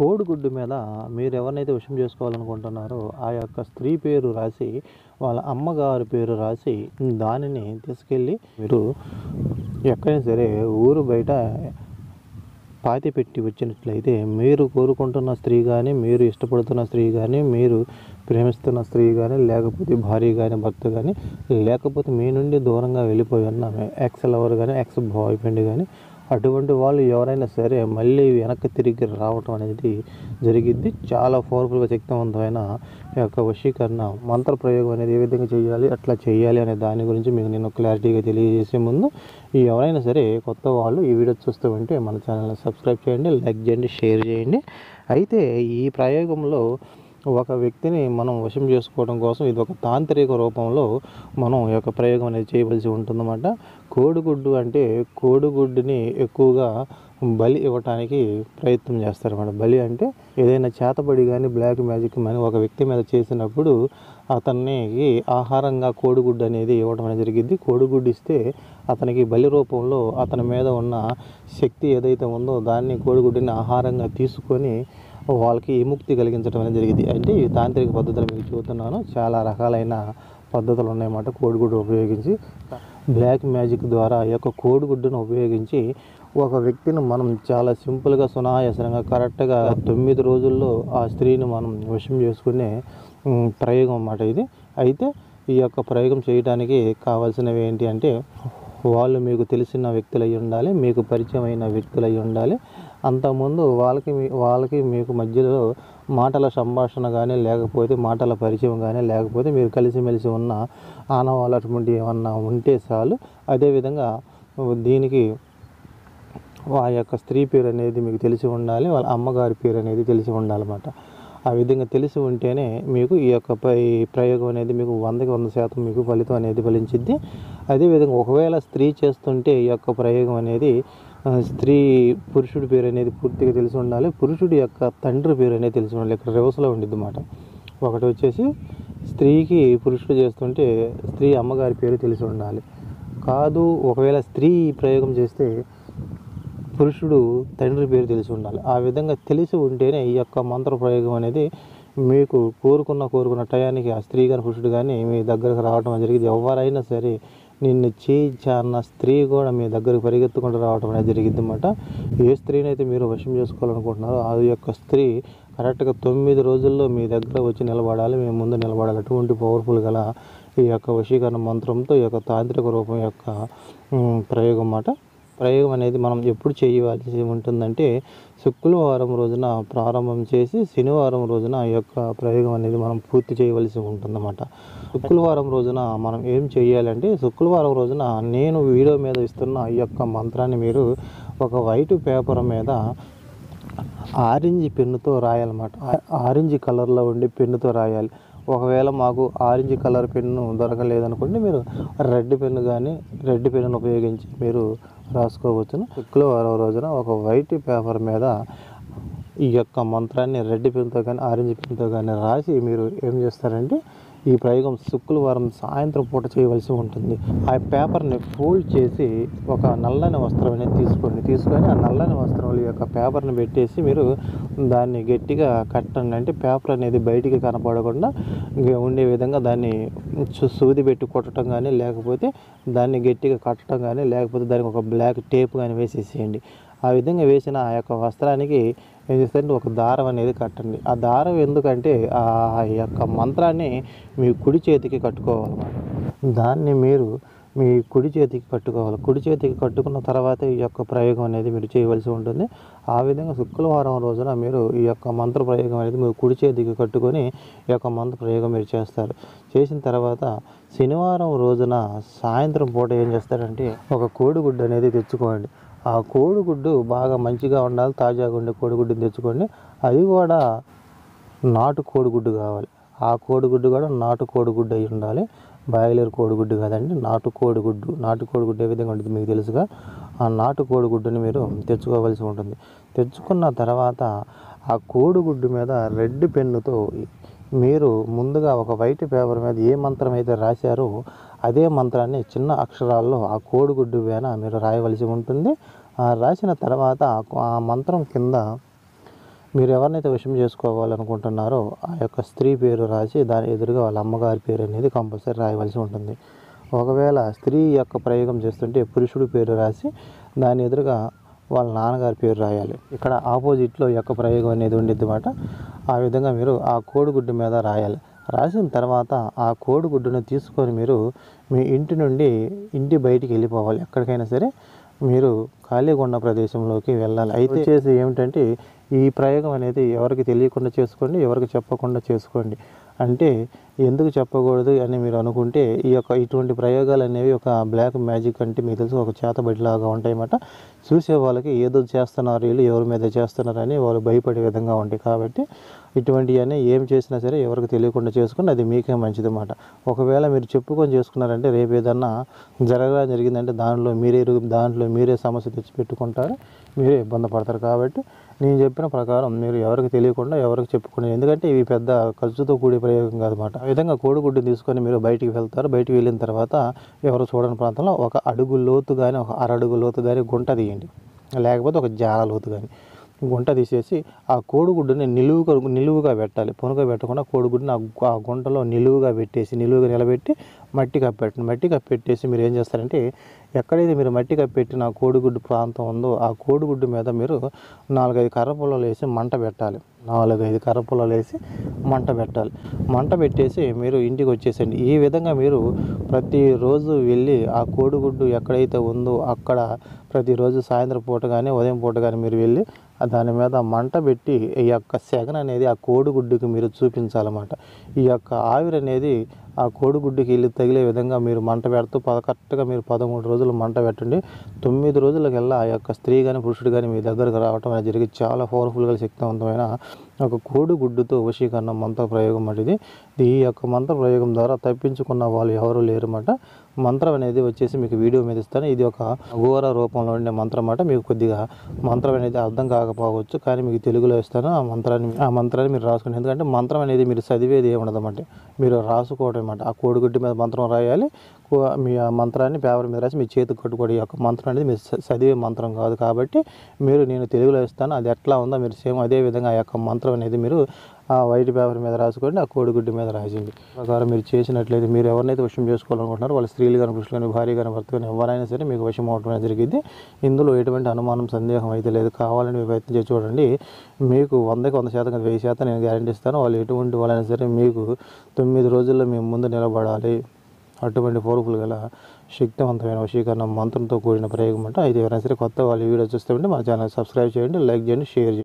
కోడిగుడ్డు మీద మీరు ఎవరినైతే విషయం చేసుకోవాలనుకుంటున్నారో ఆ యొక్క స్త్రీ పేరు రాసి వాళ్ళ అమ్మగారి పేరు రాసి దానిని తీసుకెళ్ళి మీరు ఎక్కడైనా సరే ఊరు బయట పాతి పెట్టి వచ్చినట్లయితే మీరు కోరుకుంటున్న స్త్రీ కానీ మీరు ఇష్టపడుతున్న స్త్రీ కానీ మీరు ప్రేమిస్తున్న స్త్రీ కానీ లేకపోతే భార్య కానీ భర్త కానీ లేకపోతే మీ నుండి దూరంగా వెళ్ళిపోయి ఉన్న ఎక్స్ లవర్ కానీ ఎక్స్ బాయ్ ఫ్రెండ్ కానీ అటువంటి వాళ్ళు ఎవరైనా సరే మళ్ళీ వెనక్కి తిరిగి రావటం అనేది జరిగిద్ది చాలా పవర్ఫుల్గా శక్తివంతమైన ఈ యొక్క వశీకరణ మంత్ర ప్రయోగం అనేది ఏ విధంగా చేయాలి అట్లా చేయాలి అనే దాని గురించి మీకు నేను క్లారిటీగా తెలియజేసే ముందు ఈ ఎవరైనా సరే కొత్త వాళ్ళు ఈ వీడియో చూస్తూ ఉంటే మన ఛానల్ని సబ్స్క్రైబ్ చేయండి లైక్ చేయండి షేర్ చేయండి అయితే ఈ ప్రయోగంలో ఒక వ్యక్తిని మనం వశం చేసుకోవడం కోసం ఇది ఒక తాంత్రిక రూపంలో మనం ఈ యొక్క ప్రయోగం అనేది చేయవలసి ఉంటుందన్నమాట కోడిగుడ్డు అంటే కోడిగుడ్డుని ఎక్కువగా బలి ఇవ్వటానికి ప్రయత్నం చేస్తారన్నమాట బలి అంటే ఏదైనా చేతబడి కానీ బ్లాక్ మ్యాజిక్ కానీ ఒక వ్యక్తి మీద చేసినప్పుడు అతనికి ఆహారంగా కోడిగుడ్డు అనేది ఇవ్వడం అనేది జరిగింది కోడిగుడ్డు ఇస్తే అతనికి బలి రూపంలో అతని మీద ఉన్న శక్తి ఏదైతే ఉందో దాన్ని కోడిగుడ్డుని ఆహారంగా తీసుకొని వాళ్ళకి విముక్తి కలిగించడం అనేది జరిగింది అంటే ఈ తాంత్రిక పద్ధతులు మీకు చూస్తున్నాను చాలా రకాలైన పద్ధతులు ఉన్నాయన్నమాట కోడిగుడ్డు ఉపయోగించి బ్లాక్ మ్యాజిక్ ద్వారా ఈ యొక్క కోడిగుడ్డును ఉపయోగించి ఒక వ్యక్తిని మనం చాలా సింపుల్గా సునాయాసనంగా కరెక్ట్గా తొమ్మిది రోజుల్లో ఆ స్త్రీని మనం వశం చేసుకునే ఉమ్, ప్రయోగం అన్నమాట ఇది అయితే ఈ యొక్క ప్రయోగం చేయడానికి కావాల్సినవి ఏంటి అంటే వాళ్ళు మీకు తెలిసిన వ్యక్తులు అయి ఉండాలి మీకు పరిచయం అయిన వ్యక్తులు అయి ఉండాలి అంతకుముందు వాళ్ళకి మీ- వాళ్ళకి మీకు మధ్యలో మాటల సంభాషణ కానీ లేకపోతే మాటల పరిచయం కానీ లేకపోతే మీరు కలిసిమెలిసి ఉన్న ఆనవాళ్ళు అటువంటి ఏమన్నా ఉంటే చాలు అదేవిధంగా దీనికి ఆ యొక్క స్త్రీ పేరు అనేది మీకు తెలిసి ఉండాలి వాళ్ళ అమ్మగారి పేరు అనేది తెలిసి ఉండాలన్నమాట ఆ విధంగా తెలిసి ఉంటేనే మీకు ఈ యొక్క పై ప్రయోగం అనేది మీకు వందకి వంద శాతం మీకు ఫలితం అనేది ఫలించిద్ది అదేవిధంగా ఒకవేళ స్త్రీ చేస్తుంటే ఈ యొక్క ప్రయోగం అనేది ఆ, స్త్రీ పురుషుడి పేరు అనేది పూర్తిగా తెలిసి ఉండాలి పురుషుడి యొక్క తండ్రి పేరు అనేది తెలిసి ఉండాలి ఇక్కడ రివర్స్లో ఉండిద్ది అన్నమాట ఒకటి వచ్చేసి స్త్రీకి పురుషుడు చేస్తుంటే స్త్రీ అమ్మగారి పేరు తెలిసి ఉండాలి కాదు ఒకవేళ స్త్రీ ఈ ప్రయోగం చేస్తే పురుషుడు తండ్రి పేరు తెలిసి ఉండాలి ఆ విధంగా తెలిసి ఉంటేనే ఈ యొక్క మంత్ర ప్రయోగం అనేది మీకు కోరుకున్న కోరుకున్న టయానికి ఆ స్త్రీ కానీ పురుషుడు కానీ మీ దగ్గరకు రావడం జరిగింది ఎవరైనా సరే నిన్ను చేయించా అన్న స్త్రీ కూడా మీ దగ్గరకు పరిగెత్తుకుంటూ రావడం అనేది జరిగింది అనమాట ఏ స్త్రీని అయితే మీరు వశం చేసుకోవాలనుకుంటున్నారో ఆ యొక్క స్త్రీ కరెక్ట్గా తొమ్మిది రోజుల్లో మీ దగ్గర వచ్చి నిలబడాలి మీ ముందు నిలబడాలి అటువంటి పవర్ఫుల్ గల ఈ యొక్క వశీకరణ మంత్రంతో ఈ యొక్క తాంత్రిక రూపం యొక్క ఉమ్, ప్రయోగం అన్నమాట ప్రయోగం అనేది మనం ఎప్పుడు చేయవలసి ఉంటుందంటే శుక్రవారం రోజున ప్రారంభం చేసి శనివారం రోజున ఈ యొక్క ప్రయోగం అనేది మనం పూర్తి చేయవలసి ఉంటుందన్నమాట శుక్రవారం రోజున మనం ఏం చేయాలంటే శుక్రవారం రోజున నేను వీడియో మీద ఇస్తున్న ఈ యొక్క మంత్రాన్ని మీరు ఒక వైట్ పేపర్ మీద ఆరెంజ్ పెన్నుతో రాయాలన్నమాట ఆ- ఆరెంజ్ కలర్లో ఉండే పెన్నుతో రాయాలి ఒకవేళ మాకు ఆరెంజ్ కలర్ పెన్ను దొరకలేదనుకోండి మీరు రెడ్ పెన్ను కానీ రెడ్ పెన్నును ఉపయోగించి మీరు రాసుకోవచ్చును శుక్రవారం రోజున ఒక వైట్ పేపర్ మీద ఈ యొక్క మంత్రాన్ని రెడ్ పెన్తో కానీ ఆరెంజ్ పెన్తో కానీ రాసి మీరు ఏం చేస్తారంటే ఈ ప్రయోగం శుక్రవారం సాయంత్రం పూట చేయవలసి ఉంటుంది ఆ పేపర్ని ఫోల్డ్ చేసి ఒక నల్లని వస్త్రం అనేది తీసుకోండి తీసుకొని ఆ నల్లని వస్త్రంలో ఈ యొక్క పేపర్ని పెట్టేసి మీరు దాన్ని గట్టిగా కట్టండి అంటే పేపర్ అనేది బయటికి కనపడకుండా ఇంక ఉండే విధంగా దాన్ని సు- సూది పెట్టి కొట్టడం కానీ లేకపోతే దాన్ని గట్టిగా కట్టడం కానీ లేకపోతే దానికి ఒక బ్లాక్ టేప్ కానీ వేసేసేయండి ఆ విధంగా వేసిన ఆ యొక్క వస్త్రానికి ఏం చేస్తారంటే ఒక దారం అనేది కట్టండి ఆ దారం ఎందుకంటే ఆ యొక్క మంత్రాన్ని మీ కుడి చేతికి కట్టుకోవాలన్నమాట దాన్ని మీరు మీ కుడి చేతికి కట్టుకోవాలి కుడి చేతికి కట్టుకున్న తర్వాత ఈ యొక్క ప్రయోగం అనేది మీరు చేయవలసి ఉంటుంది ఆ విధంగా శుక్రవారం రోజున మీరు ఈ యొక్క మంత్ర ప్రయోగం అనేది మీరు కుడి చేతికి కట్టుకొని ఈ యొక్క మంత్ర ప్రయోగం మీరు చేస్తారు చేసిన తర్వాత శనివారం రోజున సాయంత్రం పూట ఏం చేస్తారంటే ఒక కోడిగుడ్డు అనేది తెచ్చుకోండి ఆ కోడిగుడ్డు బాగా మంచిగా ఉండాలి తాజాగా ఉండే కోడిగుడ్డుని తెచ్చుకోండి అది కూడా నాటు కోడిగుడ్డు కావాలి ఆ కోడిగుడ్డు కూడా నాటు కోడిగుడ్డు అయి ఉండాలి బాయిలర్ కోడిగుడ్డు కాదండి నాటు కోడిగుడ్డు నాటు కోడిగుడ్డు ఏ విధంగా ఉంటుంది మీకు తెలుసుగా ఆ నాటు కోడిగుడ్డుని మీరు తెచ్చుకోవాల్సి ఉంటుంది తెచ్చుకున్న తర్వాత ఆ కోడిగుడ్డు మీద రెడ్ పెన్నుతో మీరు ముందుగా ఒక వైట్ పేపర్ మీద ఏ మంత్రం అయితే రాశారో అదే మంత్రాన్ని చిన్న అక్షరాల్లో ఆ కోడిగుడ్డు పైన మీరు రాయవలసి ఉంటుంది ఆ రాసిన తర్వాత ఆ- ఆ మంత్రం కింద మీరు ఎవరినైతే వశం చేసుకోవాలనుకుంటున్నారో ఆ యొక్క స్త్రీ పేరు రాసి దాని ఎదురుగా వాళ్ళ అమ్మగారి పేరు అనేది కంపల్సరీ రాయవలసి ఉంటుంది ఒకవేళ స్త్రీ యొక్క ప్రయోగం చేస్తుంటే పురుషుడు పేరు రాసి దాని ఎదురుగా వాళ్ళ నాన్నగారి పేరు రాయాలి ఇక్కడ ఆపోజిట్లో ఈ యొక్క ప్రయోగం అనేది ఉండిద్ది అన్నమాట ఆ విధంగా మీరు ఆ కోడిగుడ్డు మీద రాయాలి రాసిన తర్వాత ఆ కోడిగుడ్డును తీసుకొని మీరు మీ ఇంటి నుండి ఇంటి బయటికి వెళ్ళిపోవాలి ఎక్కడికైనా సరే మీరు ఖాళీగా ఉన్న ప్రదేశంలోకి వెళ్ళాలి అయితే చేసి ఏమిటంటే ఈ ప్రయోగం అనేది ఎవరికి తెలియకుండా చేసుకోండి ఎవరికి చెప్పకుండా చేసుకోండి అంటే ఎందుకు చెప్పకూడదు అని మీరు అనుకుంటే ఈ యొక్క ఇటువంటి ప్రయోగాలు అనేవి ఒక బ్లాక్ మ్యాజిక్ అంటే మీకు తెలుసు ఒక చేతబడిలాగా ఉంటాయన్నమాట చూసే వాళ్ళకి ఏదో చేస్తున్నారు వీళ్ళు ఎవరి మీద చేస్తున్నారని వాళ్ళు భయపడే విధంగా ఉంటాయి కాబట్టి ఇటువంటివన్నీ ఏం చేసినా సరే ఎవరికి తెలియకుండా చేసుకుని అది మీకే మంచిది అన్నమాట ఒకవేళ మీరు చెప్పుకొని చేసుకున్నారంటే రేపు ఏదన్నా జరగడం జరిగిందంటే దానిలో మీరే ఇరుగు- దాంట్లో మీరే సమస్య తెచ్చి పెట్టుకుంటారు మీరే ఇబ్బంది పడతారు కాబట్టి నేను చెప్పిన ప్రకారం మీరు ఎవరికి తెలియకుండా ఎవరికి చెప్పుకునే ఎందుకంటే ఇవి పెద్ద ఖర్చుతో కూడే ప్రయోగం కాదన్నమాట ఆ విధంగా కోడిగుడ్డు తీసుకొని మీరు బయటికి వెళ్తారు బయటికి వెళ్ళిన తర్వాత ఎవరు చూడని ప్రాంతంలో ఒక అడుగు లోతు కానీ ఒక అరడుగు లోతు కానీ గుంట తీయండి లేకపోతే ఒక జాల లోతు కానీ గుంట తీసేసి ఆ కోడిగుడ్డుని నిలువుగా నిలువుగా పెట్టాలి పొనుగా పెట్టకుండా కోడిగుడ్డుని ఆ గు- ఆ గుంటలో నిలువుగా పెట్టేసి నిలువుగా నిలబెట్టి మట్టి కప్పెట్టండి మట్టి కప్పెట్టేసి మీరు ఏం చేస్తారంటే ఎక్కడైతే మీరు మట్టి కప్పెట్టిన ఆ కోడిగుడ్డు ప్రాంతం ఉందో ఆ కోడిగుడ్డు మీద మీరు నాలుగైదు కర్ర పుల్లలు వేసి మంట పెట్టాలి నాలుగైదు కర్ర పుల్లలు వేసి మంట పెట్టాలి మంట పెట్టేసి మీరు ఇంటికి వచ్చేసండి ఈ విధంగా మీరు ప్రతిరోజు వెళ్ళి ఆ కోడిగుడ్డు ఎక్కడైతే ఉందో అక్కడ ప్రతిరోజు సాయంత్రం పూట కానీ ఉదయం పూట కానీ మీరు వెళ్ళి ఆ దాని మీద మంట పెట్టి ఈ యొక్క సెగన్ అనేది ఆ కోడిగుడ్డుకి మీరు చూపించాలన్నమాట ఈ యొక్క ఆవిరి అనేది ఆ కోడిగుడ్డుకి వెళ్ళి తగిలే విధంగా మీరు మంట పెడుతూ పద కరెక్ట్గా మీరు పదమూడు రోజులు మంట పెట్టండి తొమ్మిది రోజులకల్లా ఆ యొక్క స్త్రీ కానీ పురుషుడు కానీ మీ దగ్గరకు రావటం అనేది జరిగి చాలా పవర్ఫుల్గా శక్తివంతమైన ఒక కోడిగుడ్డుతో వశీకరణ మంత్ర ప్రయోగం అనేది ఈ యొక్క మంత్ర ప్రయోగం ద్వారా తప్పించుకున్న వాళ్ళు ఎవరు లేరన్నమాట మంత్రం అనేది వచ్చేసి మీకు వీడియో మీద ఇస్తాను ఇది ఒక అఘోర రూపంలో ఉండే మంత్రం అన్నమాట మీకు కొద్దిగా మంత్రం అనేది అర్థం కాకపోవచ్చు కానీ మీకు తెలుగులో ఇస్తాను ఆ మంత్రాన్ని ఆ మంత్రాన్ని మీరు రాసుకోండి ఎందుకంటే మంత్రం అనేది మీరు చదివేది ఏముండదన్నమాట మీరు రాసుకోవడం అన్నమాట ఆ కోడిగుడ్డు మీద మంత్రం రాయాలి కో- మీ ఆ మంత్రాన్ని పేపర్ మీద రాసి మీ చేతికి కట్టుకోవడం ఈ యొక్క మంత్రం అనేది మీరు చ- చదివే మంత్రం కాదు కాబట్టి మీరు నేను తెలుగులో ఇస్తాను అది ఎట్లా ఉందో మీరు సేమ్ అదే విధంగా ఆ యొక్క మంత్రం అనేది మీరు ఆ వైట్ పేపర్ మీద రాసుకోండి ఆ కోడిగుడ్డు మీద రాసింది ప్రకారం మీరు చేసినట్లయితే మీరు ఎవరినైతే వశం చేసుకోవాలనుకుంటున్నారో వాళ్ళ స్త్రీలు కానీ పురుషులు కానీ భార్య కానీ భర్త కానీ ఎవరైనా సరే మీకు వశం అవడం అనేది జరిగింది ఇందులో ఎటువంటి అనుమానం సందేహం అయితే లేదు కావాలని మీరు ప్రయత్నం చేసి చూడండి మీకు వందకి వంద శాతం కాదు, వెయ్యి శాతం నేను గ్యారంటీ ఇస్తాను వాళ్ళు ఎటువంటి వాళ్ళైనా సరే మీకు తొమ్మిది రోజుల్లో మేము ముందు నిలబడాలి అటువంటి పవర్ఫుల్ గల శక్తివంతమైన వశీకరణ మంత్రంతో కూడిన ప్రయోగం అంటే అయితే ఎవరైనా సరే కొత్త వాళ్ళు వీడియో చూస్తే ఉంటే మన ఛానల్ సబ్స్క్రైబ్ చేయండి లైక్ చేయండి షేర్ చేయండి